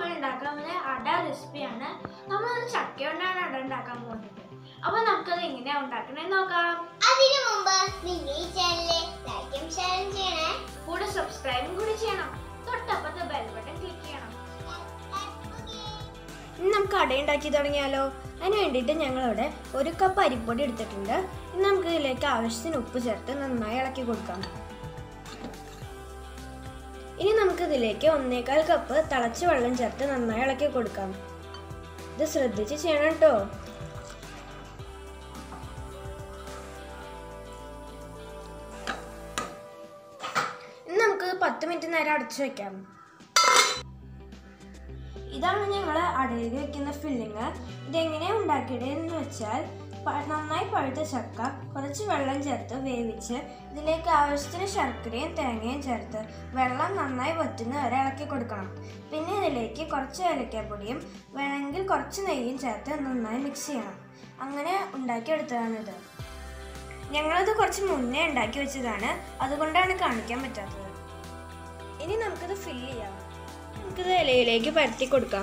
ഉണ്ടാക്കാൻ പോകുന്ന അട റെസിപ്പിയാണ് നമ്മൾ ചക്ക കൊണ്ടാണ് അട ഉണ്ടാക്കാൻ പോകുന്നത് അപ്പൊ നമുക്കത് എങ്ങനെയാ ഉണ്ടാക്കണേന്ന് നോക്കാം അതിനു മുമ്പ് നിങ്ങൾ ഈ ചാനലിലെ ലൈക്കും ഷെയറും ചെയ്യണേ കൂടെ സബ്സ്ക്രൈബും കൂടി ചെയ്യണം തൊട്ടപ്പത്തെ ബെൽ ബട്ടൺ ക്ലിക്ക് ചെയ്യണം ഇനി നമുക്ക് അട ഉണ്ടാക്കി തുടങ്ങിയാലോ അതിന് വേണ്ടിയിട്ട് ഞങ്ങളിവിടെ ഒരു കപ്പ് അരിപ്പൊടി എടുത്തിട്ടുണ്ട് ഇനി നമുക്ക് ഇതിലേക്ക് ആവശ്യത്തിന് ഉപ്പ് ചേർത്ത് നന്നായി ഇളക്കി കൊടുക്കാം ഇനി നമുക്ക് ഇതിലേക്ക് ഒന്നേകാൽ കപ്പ് തിളച്ച വെള്ളം ചേർത്ത് നന്നായി ഇളക്കി കൊടുക്കാം ഇത് ശ്രദ്ധിച്ച് ചെയ്യണം കേട്ടോ ഇനി നമുക്ക് പത്ത് മിനിറ്റ് നേരം അടച്ചു വെക്കാം ഇതാണ് ഞങ്ങൾ അടയിൽ വെക്കുന്ന ഫില്ലിങ് ഇതെങ്ങനെയാണ് ഉണ്ടാക്കിയതെന്ന് വെച്ചാൽ പ- നന്നായി പഴുത്ത ചക്ക കുറച്ച് വെള്ളം ചേർത്ത് വേവിച്ച് ഇതിലേക്ക് ആവശ്യത്തിന് ശർക്കരയും തേങ്ങയും ചേർത്ത് വെള്ളം നന്നായി വറ്റുന്ന വരെ ഇളക്കി കൊടുക്കണം പിന്നെ ഇതിലേക്ക് കുറച്ച് ഏലക്കാപ്പൊടിയും വേണമെങ്കിൽ കുറച്ച് നെയ്യും ചേർത്ത് നന്നായി മിക്സ് ചെയ്യണം അങ്ങനെ ഉണ്ടാക്കിയെടുത്തതാണിത് ഞങ്ങളത് കുറച്ച് മുന്നേ ഉണ്ടാക്കി വെച്ചതാണ് അതുകൊണ്ടാണ് കാണിക്കാൻ പറ്റാത്തത് ഇനി നമുക്കിത് ഫില്ല് ചെയ്യാം നമുക്കിത് ഇലയിലേക്ക് പരത്തി കൊടുക്കാം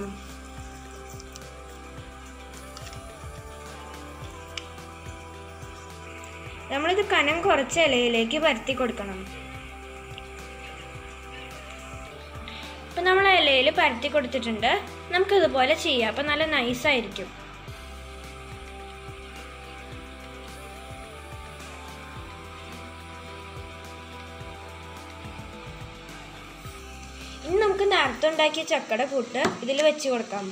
നമ്മളിത് കനം കുറച്ച് ഇലയിലേക്ക് പരത്തി കൊടുക്കണം ഇപ്പം നമ്മൾ ഇലയിൽ പരത്തി കൊടുത്തിട്ടുണ്ട് നമുക്കിതുപോലെ ചെയ്യാം അപ്പം നല്ല നൈസായിരിക്കും ഇനി നമുക്ക് നേരത്തെ ഉണ്ടാക്കിയ ചക്കട കൂട്ട് ഇതിൽ വെച്ച് കൊടുക്കാം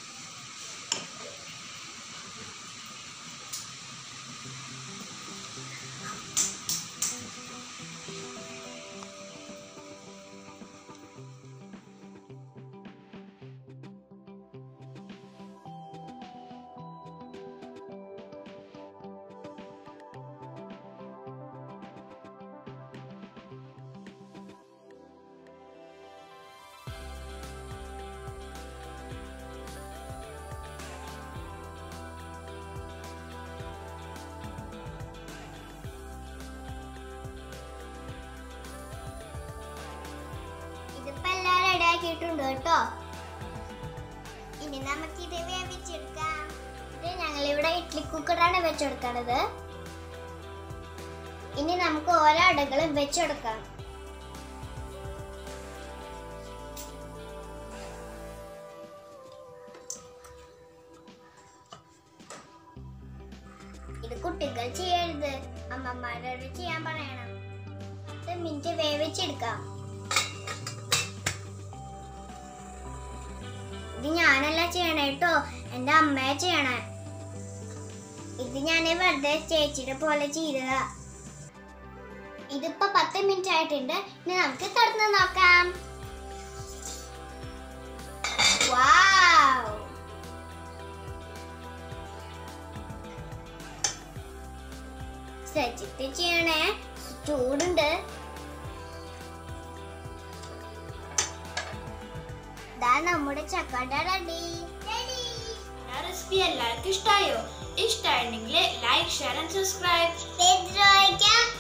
ഇതിപ്പോ എല്ലാം റെഡി ആക്കിയിട്ടുണ്ട് കേട്ടോ ഇനി നമുക്ക് ഇത് വേവിച്ചെടുക്കാം ഇത് ഞങ്ങൾ ഇവിടെ ഇഡ്ഡലി കുക്കറാണ് വെച്ചെടുക്കണത് ഇനി നമുക്ക് ഓരോ അടകളും വെച്ചെടുക്കാം ഇത് കുട്ടികൾ ചെയ്യരുത് അമ്മമാരോട് ചെയ്യാൻ പറയണം ഇത് മിനിറ്റ് വേവിച്ചെടുക്കാം ഇത് ഞാനല്ല ചെയ്യണേ കേട്ടോ എൻ്റെ അമ്മയെ ചെയ്യണേ ഇത് ഞാൻ വെറുതെ ചേച്ചിയുടെ പോലെ ചെയ്തതാ ഇതിപ്പോ പത്ത് മിനിറ്റ് ആയിട്ടുണ്ട് ഇനി നമുക്ക് തുറന്ന് നോക്കാം വാവ് ശ്രദ്ധിച്ച് ചെയ്യണേ ചൂടുണ്ട് ദാ നമ്മുടെ ചക്കട റെഡി റെസിപ്പി എല്ലാവർക്കും ഇഷ്ടമായോ ഇഷ്ടമായിട്ടുണ്ടെങ്കിൽ like share and subscribe subscribe